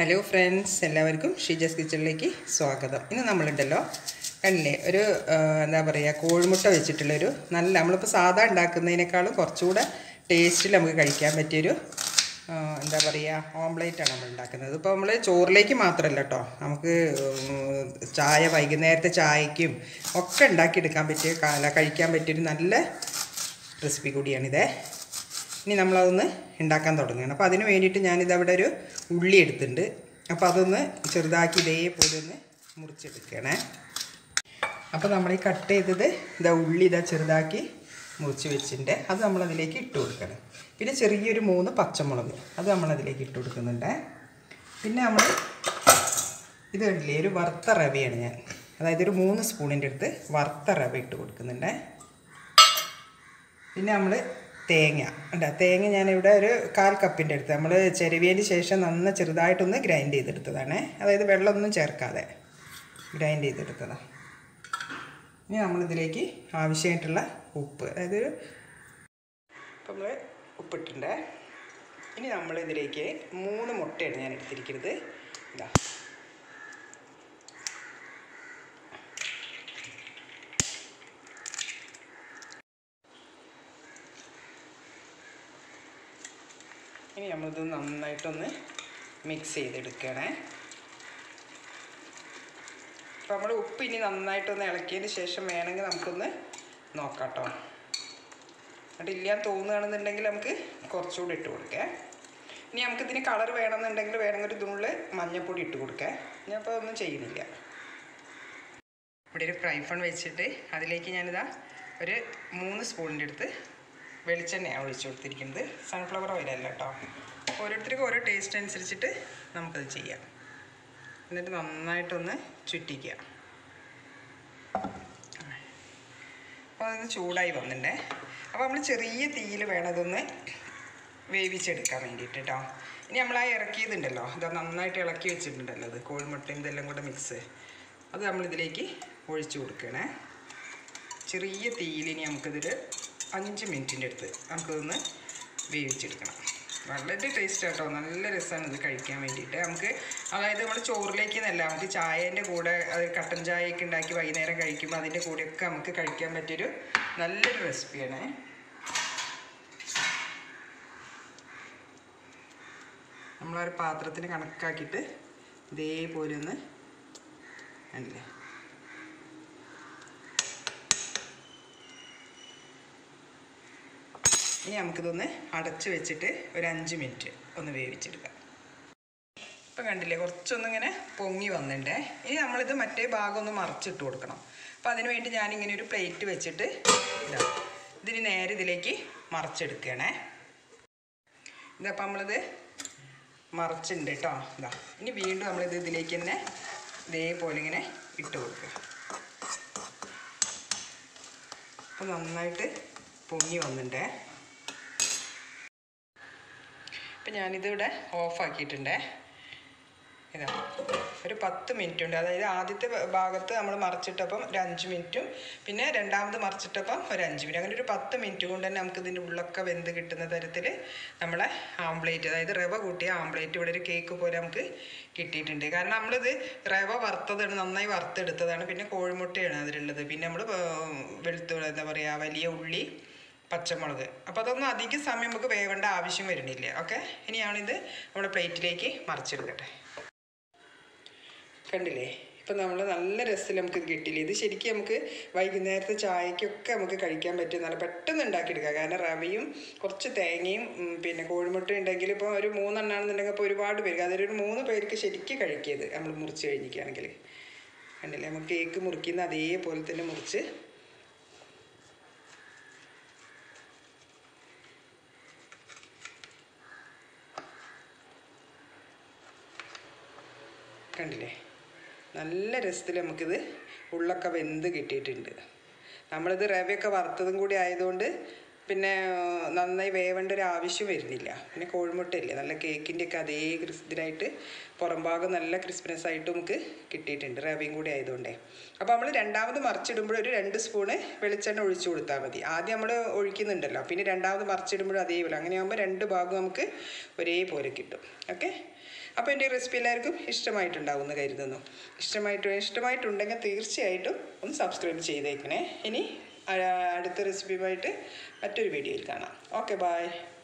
hello friends എല്ലാവർക്കും ഷീജസ് കിച്ചണിലേക്ക് സ്വാഗതം ഇന്ന് നമ്മളുണ്ടല്ലോ കണ്ടില്ലേ ഒരു ആ, എന്താ പറയുക കോഴിമുട്ട വെച്ചിട്ടുള്ളൊരു നല്ല നമ്മളിപ്പോൾ സാധാ ഉണ്ടാക്കുന്നതിനേക്കാളും കുറച്ചുകൂടെ ടേസ്റ്റിൽ നമുക്ക് കഴിക്കാൻ പറ്റിയൊരു ആ, എന്താ പറയുക ഓംലേറ്റാണ് നമ്മൾ ഉണ്ടാക്കുന്നത് ഇപ്പോൾ നമ്മൾ ചോറിലേക്ക് മാത്രമല്ല കേട്ടോ നമുക്ക് ഉം, ചായ വൈകുന്നേരത്തെ ചായക്കും ഒക്കെ ഉണ്ടാക്കിയെടുക്കാൻ പറ്റിയ കാല കഴിക്കാൻ പറ്റിയൊരു നല്ല റെസിപ്പി കൂടിയാണിതേ ഇനി നമ്മളതൊന്ന് ഉണ്ടാക്കാൻ തുടങ്ങുകയാണ് അപ്പോൾ അതിന് വേണ്ടിയിട്ട് ഞാനിതവിടെ ഒരു ഉള്ളി എടുത്തിട്ടുണ്ട് അപ്പോൾ അതൊന്ന് ചെറുതാക്കി ഇതേപോലെ ഒന്ന് മുറിച്ചെടുക്കണേ അപ്പോൾ നമ്മൾ ഈ കട്ട് ചെയ്തത് ഇതാ ഉള്ളി ഇതാ ചെറുതാക്കി മുറിച്ച് വെച്ചിട്ടുണ്ട് അത് നമ്മളതിലേക്ക് ഇട്ട് കൊടുക്കണം പിന്നെ ചെറിയൊരു മൂന്ന് പച്ചമുളക് അത് നമ്മളതിലേക്ക് ഇട്ട് കൊടുക്കുന്നുണ്ട് പിന്നെ നമ്മൾ ഇത് കണ്ടില്ലേ ഒരു വറുത്ത റവയാണ് ഞാൻ അതായത് ഒരു മൂന്ന് സ്പൂണിൻ്റെ അടുത്ത് വറുത്ത റവ ഇട്ട് കൊടുക്കുന്നുണ്ട് പിന്നെ നമ്മൾ തേങ്ങ ഉണ്ട് തേങ്ങ ഞാനിവിടെ ഒരു കാൽ കപ്പിൻ്റെ അടുത്ത് നമ്മൾ ചെരുവിയതിന് ശേഷം നന്ന ചെറുതായിട്ടൊന്ന് ഗ്രൈൻഡ് ചെയ്തെടുത്തതാണ് അതായത് വെള്ളമൊന്നും ചേർക്കാതെ ഗ്രൈൻഡ് ചെയ്തെടുത്തതാണ് ഇനി നമ്മളിതിലേക്ക് ആവശ്യമായിട്ടുള്ള ഉപ്പ് അതായത് ഒരു ഇപ്പം നമ്മൾ ഉപ്പിട്ടുണ്ട് ഇനി നമ്മളിതിലേക്ക് മൂന്ന് മുട്ടയാണ് ഞാൻ എടുത്തിരിക്കുന്നത് ഇതാ ഇനി നമ്മളിത് നന്നായിട്ടൊന്ന് മിക്സ് ചെയ്തെടുക്കണേ അപ്പോൾ നമ്മൾ ഉപ്പ് ഇനി നന്നായിട്ടൊന്ന് ഇളക്കിയതിന് ശേഷം വേണമെങ്കിൽ നമുക്കൊന്ന് നോക്കാം കേട്ടോ എന്നിട്ട് ഇല്ലാന്ന് തോന്നുകയാണെന്നുണ്ടെങ്കിൽ നമുക്ക് കുറച്ചുകൂടി ഇട്ട് കൊടുക്കാം ഇനി നമുക്കിതിന് കളർ വേണമെന്നുണ്ടെങ്കിൽ വേണമെങ്കിൽ ഒരു തുള്ളി മഞ്ഞൾപ്പൊടി ഇട്ട് കൊടുക്കാം ഞാൻ അപ്പോൾ ഒന്നും ചെയ്യുന്നില്ല ഇവിടെ ഒരു ഫ്രൈ ഫൺ വെച്ചിട്ട് അതിലേക്ക് ഞാനിതാ ഒരു മൂന്ന് സ്പൂണിൻ്റെ അടുത്ത് വെളിച്ചെണ്ണയാണ് ഒഴിച്ചു കൊടുത്തിരിക്കുന്നത് സൺഫ്ലവർ ഓയിലല്ല കേട്ടോ ഓരോരുത്തർക്കും ഓരോ ടേസ്റ്റ് അനുസരിച്ചിട്ട് നമുക്കത് ചെയ്യാം എന്നിട്ട് നന്നായിട്ടൊന്ന് ചുറ്റിക്കുക അപ്പോൾ അതൊന്ന് ചൂടായി വന്നിട്ടുണ്ടേ അപ്പോൾ നമ്മൾ ചെറിയ തീയിൽ വേണം അതൊന്ന് വേവിച്ചെടുക്കാൻ വേണ്ടിയിട്ട് കേട്ടോ ഇനി നമ്മൾ ആ ഇറക്കിയതുണ്ടല്ലോ ഇത് നന്നായിട്ട് ഇളക്കി വെച്ചിട്ടുണ്ടല്ലോ അത് കോഴിമുട്ടയും ഇതെല്ലാം കൂടെ മിക്സ് അത് നമ്മളിതിലേക്ക് ഒഴിച്ചു കൊടുക്കണേ ചെറിയ തീയിൽ ഇനി നമുക്കിതൊരു അഞ്ച് മിനിറ്റിൻ്റെ അടുത്ത് നമുക്കിതൊന്ന് വേവിച്ചെടുക്കണം വളരെ ടേസ്റ്റ് കേട്ടോ നല്ല രസമാണ് ഇത് കഴിക്കാൻ വേണ്ടിയിട്ട് നമുക്ക് അതായത് നമ്മൾ ചോറിലേക്ക് എന്നല്ല നമുക്ക് ചായേൻ്റെ കൂടെ അത് കട്ടൻ ചായയൊക്കെ ഉണ്ടാക്കി വൈകുന്നേരം കഴിക്കുമ്പോൾ അതിൻ്റെ കൂടെയൊക്കെ നമുക്ക് കഴിക്കാൻ പറ്റിയൊരു നല്ലൊരു റെസിപ്പിയാണ് നമ്മളൊരു പാത്രത്തിന് കണക്കാക്കിയിട്ട് ഇതേപോലെ ഒന്ന് അല്ലേ ഇനി നമുക്കിതൊന്ന് അടച്ച് വെച്ചിട്ട് ഒരു അഞ്ച് മിനിറ്റ് ഒന്ന് വേവിച്ചെടുക്കാം ഇപ്പം കണ്ടില്ലേ കുറച്ചൊന്നിങ്ങനെ പൊങ്ങി വന്നിട്ടുണ്ടേ ഇനി നമ്മളിത് മറ്റേ ഭാഗം ഒന്ന് മറിച്ചിട്ട് കൊടുക്കണം അപ്പോൾ അതിന് വേണ്ടി ഞാനിങ്ങനെ ഒരു പ്ലേറ്റ് വെച്ചിട്ട് ഇതാ ഇതിന് നേരെ ഇതിലേക്ക് മറിച്ചെടുക്കണേ ഇതപ്പം നമ്മളിത് മറിച്ചിട്ടുണ്ട് കേട്ടോ ഇതാ ഇനി വീണ്ടും നമ്മളിത് ഇതിലേക്ക് തന്നെ ഇതേപോലെ ഇങ്ങനെ ഇട്ട് കൊടുക്കുക അപ്പോൾ നന്നായിട്ട് പൊങ്ങി വന്നിട്ടുണ്ടേ ഇപ്പം ഞാനിതിവിടെ ഓഫാക്കിയിട്ടുണ്ടേ ഇതാ ഒരു പത്ത് മിനിറ്റ് ഉണ്ട് അതായത് ആദ്യത്തെ ഭാഗത്ത് നമ്മൾ മറിച്ചിട്ടപ്പം ഒരു അഞ്ച് മിനിറ്റും പിന്നെ രണ്ടാമത് മറിച്ചിട്ടപ്പം ഒരു അഞ്ച് മിനിറ്റ് അങ്ങനെ ഒരു പത്ത് മിനിറ്റ് കൊണ്ട് തന്നെ നമുക്ക് ഇതിൻ്റെ ഉള്ളൊക്കെ വെന്ത് കിട്ടുന്ന തരത്തിൽ നമ്മളെ ആംപ്ലേറ്റ് അതായത് റവ കൂട്ടിയ ആംപ്ലേറ്റ് ഇവിടെ ഒരു കേക്ക് പോലെ നമുക്ക് കിട്ടിയിട്ടുണ്ട് കാരണം നമ്മളിത് റവ വറുത്തതാണ് നന്നായി വറുത്തെടുത്തതാണ് പിന്നെ കോഴിമുട്ടയാണ് അതിലുള്ളത് പിന്നെ നമ്മൾ വെളുത്തു എന്താ പറയുക വലിയ ഉള്ളി പച്ചമുളക് അപ്പോൾ അതൊന്നും അധികം സമയം നമുക്ക് വേവേണ്ട ആവശ്യം വരുന്നില്ല ഓക്കെ ഇനിയാണിത് നമ്മുടെ പ്ലേറ്റിലേക്ക് മറിച്ചെടുക്കട്ടെ കണ്ടില്ലേ ഇപ്പം നമ്മൾ നല്ല രസത്തിൽ നമുക്ക് കിട്ടിയില്ലേ ഇത് ശരിക്കും നമുക്ക് വൈകുന്നേരത്തെ ചായക്കൊക്കെ നമുക്ക് കഴിക്കാൻ പറ്റും നല്ല പെട്ടെന്ന് ഉണ്ടാക്കിയെടുക്കാം കാരണം റവയും കുറച്ച് തേങ്ങയും ഉം, പിന്നെ കോഴിമുട്ട ഉണ്ടെങ്കിൽ ഇപ്പോൾ ഒരു മൂന്നെണ്ണാണെന്നുണ്ടെങ്കിൽ അപ്പോൾ ഒരുപാട് പേർക്ക് അതൊരു മൂന്ന് പേർക്ക് ശരിക്കും കഴിക്കിയത് നമ്മൾ മുറിച്ച് കഴിഞ്ഞിരിക്കുകയാണെങ്കിൽ കണ്ടില്ലേ നമുക്ക് കേക്ക് മുറിക്കുന്ന അതേപോലെ തന്നെ മുറിച്ച് കണ്ടില്ലേ നല്ല രസത്തിൽ നമുക്കിത് ഉള്ളൊക്കെ വെന്ത് കിട്ടിയിട്ടുണ്ട് നമ്മളിത് റവയൊക്കെ വറുത്തതും കൂടി ആയതുകൊണ്ട് പിന്നെ ആ, നന്നായി വേവേണ്ട ഒരു ആവശ്യം വരുന്നില്ല പിന്നെ കോഴിമുട്ടയില്ലേ നല്ല കേക്കിൻ്റെ ഒക്കെ അതേ ക്രിസ്പിനായിട്ട് പുറം ഭാഗം നല്ല ക്രിസ്പിനെസ് ആയിട്ട് നമുക്ക് കിട്ടിയിട്ടുണ്ട് റവയും കൂടി ആയതുകൊണ്ടേ അപ്പോൾ നമ്മൾ രണ്ടാമത് മറിച്ചിടുമ്പോൾ ഒരു രണ്ട് സ്പൂണ് വെളിച്ചെണ്ണ ഒഴിച്ചു കൊടുത്താൽ മതി ആദ്യം നമ്മൾ ഒഴിക്കുന്നുണ്ടല്ലോ പിന്നെ രണ്ടാമത് മറിച്ചിടുമ്പോഴും അതേപോലെ അങ്ങനെയാകുമ്പോൾ രണ്ട് ഭാഗം നമുക്ക് ഒരേപോലെ കിട്ടും ഓക്കെ അപ്പോൾ എൻ്റെ ഈ റെസിപ്പി എല്ലാവർക്കും ഇഷ്ടമായിട്ടുണ്ടാവുമെന്ന് കരുതുന്നു ഇഷ്ടമായിട്ട് ഇഷ്ടമായിട്ടുണ്ടെങ്കിൽ തീർച്ചയായിട്ടും ഒന്ന് സബ്സ്ക്രൈബ് ചെയ്തേക്കണേ ഇനി ആ, അടുത്ത റെസിപ്പിയുമായിട്ട് മറ്റൊരു വീഡിയോയിൽ കാണാം ഓക്കെ ബായ്